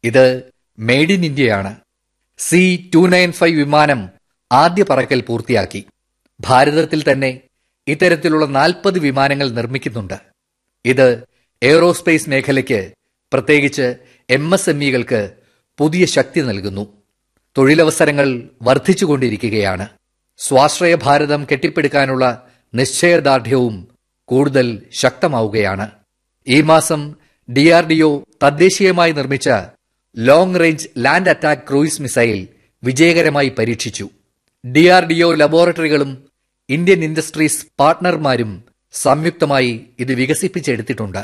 ഇത് made in ഇന്ത്യയാണ് C two nine five വിമാനം ആദ്യ പറക്കൽ പൂർത്തിയാക്കി ഭാരതത്തിൽ തന്നെ ഇത്തരത്തിലുള്ള നാൽപ്പത് വിമാനങ്ങൾ നിർമ്മിക്കുന്നുണ്ട് ഇത് എയ്റോസ്പേസ് മേഖലയ്ക്ക് പ്രത്യേകിച്ച് എം എസ് എം ഇകൾക്ക് പുതിയ ശക്തി നൽകുന്നു തൊഴിലവസരങ്ങൾ വർദ്ധിച്ചുകൊണ്ടിരിക്കുകയാണ് സ്വാശ്രയ ഭാരതം കെട്ടിപ്പടുക്കാനുള്ള നിശ്ചയദാർഢ്യവും കൂടുതൽ ശക്തമാവുകയാണ് ഈ മാസം ഡി ആർ ഡി ഒ തദ്ദേശീയമായി നിർമ്മിച്ച long range land attack cruise missile വിജയകരമായി പരീക്ഷിച്ചു ഡി ആർ ഡി ഒ ലബോറട്ടറികളും ഇന്ത്യൻ ഇൻഡസ്ട്രീസ് പാർട്ട്ണർമാരും സംയുക്തമായി ഇത് വികസിപ്പിച്ചെടുത്തിട്ടുണ്ട്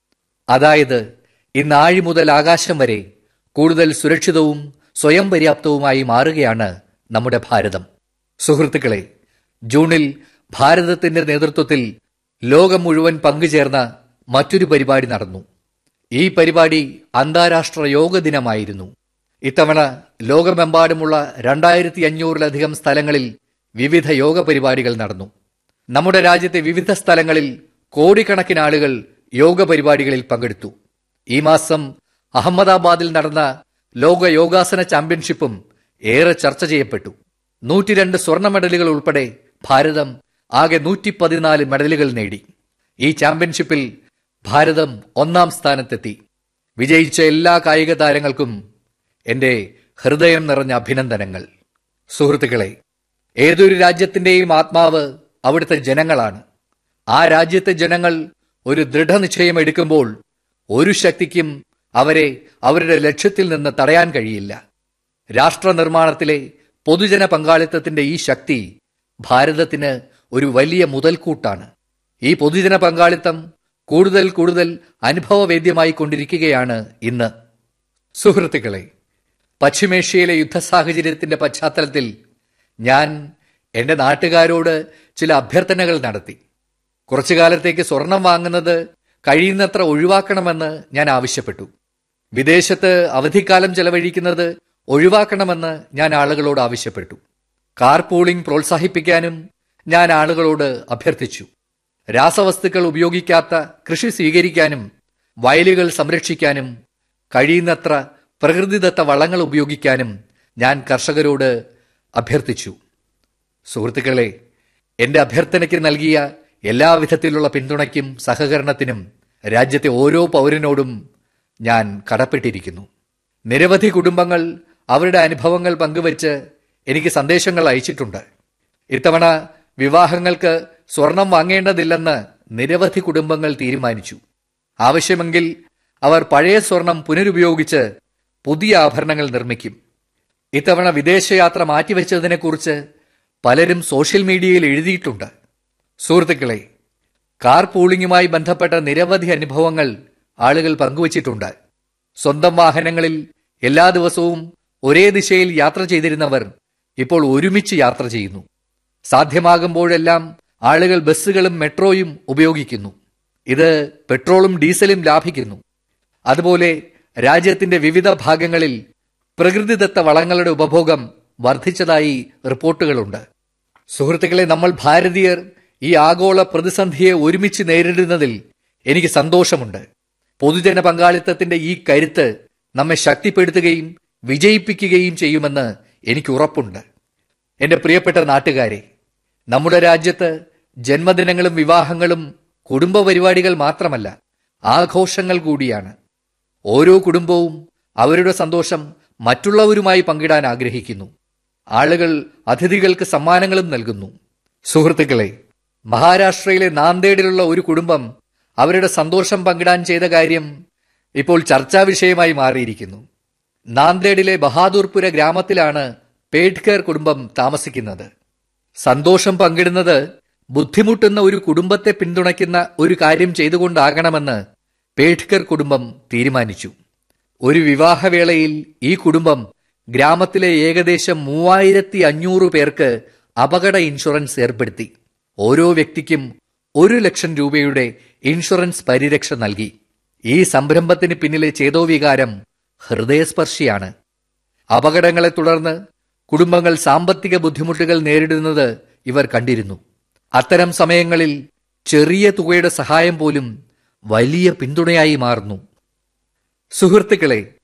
അതായത് ഇന്ന് ആഴി മുതൽ ആകാശം വരെ കൂടുതൽ സുരക്ഷിതവും സ്വയം പര്യാപ്തവുമായി മാറുകയാണ് നമ്മുടെ ഭാരതം സുഹൃത്തുക്കളെ ജൂണിൽ ഭാരതത്തിന്റെ നേതൃത്വത്തിൽ ലോകം മുഴുവൻ പങ്കുചേർന്ന മറ്റൊരു പരിപാടി നടന്നു ഈ പരിപാടി അന്താരാഷ്ട്ര യോഗ ദിനമായിരുന്നു ഇത്തവണ ലോകമെമ്പാടുമുള്ള രണ്ടായിരത്തി അഞ്ഞൂറിലധികം സ്ഥലങ്ങളിൽ വിവിധ യോഗ പരിപാടികൾ നടന്നു നമ്മുടെ രാജ്യത്തെ വിവിധ സ്ഥലങ്ങളിൽ കോടിക്കണക്കിന് ആളുകൾ യോഗ പരിപാടികളിൽ പങ്കെടുത്തു ഈ മാസം അഹമ്മദാബാദിൽ നടന്ന ലോക യോഗാസന ചാമ്പ്യൻഷിപ്പും ഏറെ ചർച്ച ചെയ്യപ്പെട്ടു നൂറ്റിരണ്ട് സ്വർണ്ണ മെഡലുകൾ ഉൾപ്പെടെ ഭാരതം ആകെ നൂറ്റി പതിനാല് മെഡലുകൾ നേടി ഈ ചാമ്പ്യൻഷിപ്പിൽ ഭാരതം ഒന്നാം സ്ഥാനത്തെത്തി വിജയിച്ച എല്ലാ കായിക താരങ്ങൾക്കും എന്റെ ഹൃദയം നിറഞ്ഞ അഭിനന്ദനങ്ങൾ സുഹൃത്തുക്കളെ ഏതൊരു രാജ്യത്തിന്റെയും ആത്മാവ് അവിടുത്തെ ജനങ്ങളാണ് ആ രാജ്യത്തെ ജനങ്ങൾ ഒരു ദൃഢനിശ്ചയം എടുക്കുമ്പോൾ ഒരു ശക്തിക്കും അവരെ അവരുടെ ലക്ഷ്യത്തിൽ നിന്ന് തടയാൻ കഴിയില്ല രാഷ്ട്ര നിർമ്മാണത്തിലെ പൊതുജന പങ്കാളിത്തത്തിന്റെ ഈ ശക്തി ഭാരതത്തിന് ഒരു വലിയ മുതൽക്കൂട്ടാണ് ഈ പൊതുജന പങ്കാളിത്തം കൂടുതൽ കൂടുതൽ അനുഭവവേദ്യമായി കൊണ്ടിരിക്കുകയാണ് ഇന്ന് സുഹൃത്തുക്കളെ പശ്ചിമേഷ്യയിലെ യുദ്ധ സാഹചര്യത്തിന്റെ പശ്ചാത്തലത്തിൽ ഞാൻ എന്റെ നാട്ടുകാരോട് ചില അഭ്യർത്ഥനകൾ നടത്തി കുറച്ചു കാലത്തേക്ക് സ്വർണം വാങ്ങുന്നത് കഴിയുന്നത്ര ഒഴിവാക്കണമെന്ന് ഞാൻ ആവശ്യപ്പെട്ടു വിദേശത്ത് അവധിക്കാലം ചെലവഴിക്കുന്നത് ഒഴിവാക്കണമെന്ന് ഞാൻ ആളുകളോട് ആവശ്യപ്പെട്ടു കാർ പൂളിംഗ് പ്രോത്സാഹിപ്പിക്കാനും ഞാൻ ആളുകളോട് അഭ്യർത്ഥിച്ചു രാസവസ്തുക്കൾ ഉപയോഗിക്കാത്ത കൃഷി സ്വീകരിക്കാനും വയലുകൾ സംരക്ഷിക്കാനും കഴിയുന്നത്ര പ്രകൃതിദത്ത വളങ്ങൾ ഉപയോഗിക്കാനും ഞാൻ കർഷകരോട് അഭ്യർത്ഥിച്ചു സുഹൃത്തുക്കളെ എന്റെ അഭ്യർത്ഥനയ്ക്ക് നൽകിയ എല്ലാവിധത്തിലുള്ള പിന്തുണയ്ക്കും സഹകരണത്തിനും രാജ്യത്തെ ഓരോ പൗരനോടും ഞാൻ കടപ്പെട്ടിരിക്കുന്നു നിരവധി കുടുംബങ്ങൾ അവരുടെ അനുഭവങ്ങൾ പങ്കുവച്ച് എനിക്ക് സന്ദേശങ്ങൾ അയച്ചിട്ടുണ്ട് ഇത്തവണ വിവാഹങ്ങൾക്ക് സ്വർണം വാങ്ങേണ്ടതില്ലെന്ന് നിരവധി കുടുംബങ്ങൾ തീരുമാനിച്ചു ആവശ്യമെങ്കിൽ അവർ പഴയ സ്വർണം പുനരുപയോഗിച്ച് പുതിയ ആഭരണങ്ങൾ നിർമ്മിക്കും ഇത്തവണ വിദേശയാത്ര മാറ്റിവെച്ചതിനെക്കുറിച്ച് പലരും സോഷ്യൽ മീഡിയയിൽ എഴുതിയിട്ടുണ്ട് സുഹൃത്തുക്കളെ കാർ പൂളിംഗുമായി ബന്ധപ്പെട്ട നിരവധി അനുഭവങ്ങൾ ആളുകൾ പങ്കുവച്ചിട്ടുണ്ട് സ്വന്തം വാഹനങ്ങളിൽ എല്ലാ ദിവസവും ഒരേ ദിശയിൽ യാത്ര ചെയ്തിരുന്നവർ ഇപ്പോൾ ഒരുമിച്ച് യാത്ര ചെയ്യുന്നു സാധ്യമാകുമ്പോഴെല്ലാം ആളുകൾ ബസ്സുകളും മെട്രോയും ഉപയോഗിക്കുന്നു ഇത് പെട്രോളും ഡീസലും ലാഭിക്കുന്നു അതുപോലെ രാജ്യത്തിന്റെ വിവിധ ഭാഗങ്ങളിൽ പ്രകൃതിദത്ത വളങ്ങളുടെ ഉപഭോഗം വർദ്ധിച്ചതായി റിപ്പോർട്ടുകളുണ്ട് സുഹൃത്തുക്കളെ നമ്മൾ ഭാരതീയർ ഈ ആഗോള പ്രതിസന്ധിയെ ഒരുമിച്ച് നേരിടുന്നതിൽ എനിക്ക് സന്തോഷമുണ്ട് പൊതുജന പങ്കാളിത്തത്തിന്റെ ഈ കരുത്ത് നമ്മെ ശക്തിപ്പെടുത്തുകയും വിജയിപ്പിക്കുകയും ചെയ്യുമെന്ന് എനിക്ക് ഉറപ്പുണ്ട് എന്റെ പ്രിയപ്പെട്ട നാട്ടുകാരെ നമ്മുടെ രാജ്യത്ത് ജന്മദിനങ്ങളും വിവാഹങ്ങളും കുടുംബ പരിപാടികൾ മാത്രമല്ല ആഘോഷങ്ങൾ കൂടിയാണ് ഓരോ കുടുംബവും അവരുടെ സന്തോഷം മറ്റുള്ളവരുമായി പങ്കിടാൻ ആഗ്രഹിക്കുന്നു ആളുകൾ അതിഥികൾക്ക് സമ്മാനങ്ങളും നൽകുന്നു സുഹൃത്തുക്കളെ മഹാരാഷ്ട്രയിലെ നാന്ദേഡിലുള്ള ഒരു കുടുംബം അവരുടെ സന്തോഷം പങ്കിടാൻ ചെയ്ത കാര്യം ഇപ്പോൾ ചർച്ചാ വിഷയമായി മാറിയിരിക്കുന്നു നാന്ദേഡിലെ ബഹാദൂർപുര ഗ്രാമത്തിലാണ് പേഡ്കർ കുടുംബം താമസിക്കുന്നത് സന്തോഷം പങ്കിടുന്നത് ബുദ്ധിമുട്ടുന്ന ഒരു കുടുംബത്തെ പിന്തുണയ്ക്കുന്ന ഒരു കാര്യം ചെയ്തുകൊണ്ടാകണമെന്ന് പേഡ്കർ കുടുംബം തീരുമാനിച്ചു ഒരു വിവാഹവേളയിൽ ഈ കുടുംബം ഗ്രാമത്തിലെ ഏകദേശം മൂവായിരത്തി അഞ്ഞൂറ് പേർക്ക് അപകട ഇൻഷുറൻസ് ഏർപ്പെടുത്തി ഓരോ വ്യക്തിക്കും ഒരു ലക്ഷം രൂപയുടെ ഇൻഷുറൻസ് പരിരക്ഷ നൽകി ഈ സംരംഭത്തിന് പിന്നിലെ ചേതോവികാരം ഹൃദയസ്പർശിയാണ് അപകടങ്ങളെ തുടർന്ന് കുടുംബങ്ങൾ സാമ്പത്തിക ബുദ്ധിമുട്ടുകൾ നേരിടുന്നത് ഇവർ കണ്ടിരുന്നു അത്തരം സമയങ്ങളിൽ ചെറിയ തുകയുടെ സഹായം പോലും വലിയ പിന്തുണയായി മാറുന്നു സുഹൃത്തുക്കളെ